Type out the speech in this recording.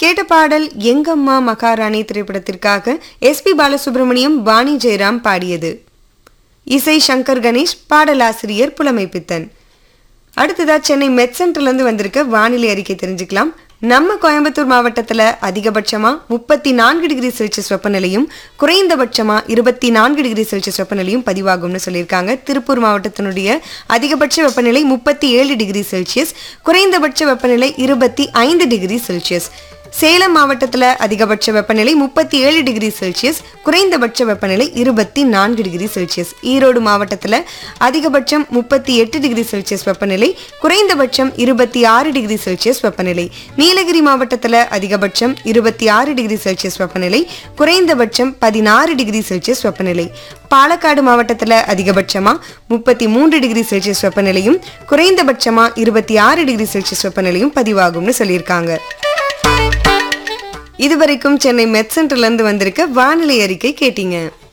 கேட்ட பாடல் எங்கம்மா மகாராணி திரைப்படத்திற்காக எஸ்பி பாலசுப்ரமணியம் வாணி ஜெயராம் பாடியது இசை சங்கர் கணேஷ் பாடலாசிரியர் புலமைப்பித்தன் அடுத்ததா சென்னை மெட் சென்டர்லேருந்து வந்திருக்க வானிலை அறிக்கை தெரிஞ்சுக்கலாம் நம்ம கோயம்புத்தூர் மாவட்டத்தில் அதிகபட்சமாக முப்பத்தி நான்கு டிகிரி செல்சியஸ் வெப்பநிலையும் குறைந்தபட்சமாக இருபத்தி நான்கு டிகிரி செல்சியஸ் வெப்பநிலையும் பதிவாகும்னு சொல்லியிருக்காங்க திருப்பூர் மாவட்டத்தினுடைய அதிகபட்ச வெப்பநிலை முப்பத்தி ஏழு டிகிரி செல்சியஸ் குறைந்தபட்ச வெப்பநிலை இருபத்தி ஐந்து டிகிரி செல்சியஸ் சேலம் மாவட்டத்தில் அதிகபட்ச வெப்பநிலை முப்பத்தி ஏழு டிகிரி செல்சியஸ் குறைந்தபட்ச வெப்பநிலை இருபத்தி நான்கு டிகிரி செல்சியஸ் ஈரோடு மாவட்டத்தில் அதிகபட்சம் முப்பத்தி எட்டு டிகிரி செல்சியஸ் வெப்பநிலை குறைந்தபட்சம் இருபத்தி ஆறு டிகிரி செல்சியஸ் வெப்பநிலை நீலகிரி மாவட்டத்தில் அதிகபட்சம் இருபத்தி ஆறு டிகிரி செல்சியஸ் வெப்பநிலை குறைந்தபட்சம் பதினாறு டிகிரி செல்சியஸ் வெப்பநிலை பாலக்காடு மாவட்டத்தில் அதிகபட்சமாக முப்பத்தி மூன்று டிகிரி செல்சியஸ் வெப்பநிலையும் குறைந்தபட்சமாக இருபத்தி ஆறு டிகிரி செல்சியஸ் வெப்பநிலையும் பதிவாகும்னு சொல்லியிருக்காங்க இதுவரைக்கும் சென்னை மெட் சென்டர்லேருந்து வந்திருக்க வானிலை அறிக்கை கேட்டீங்க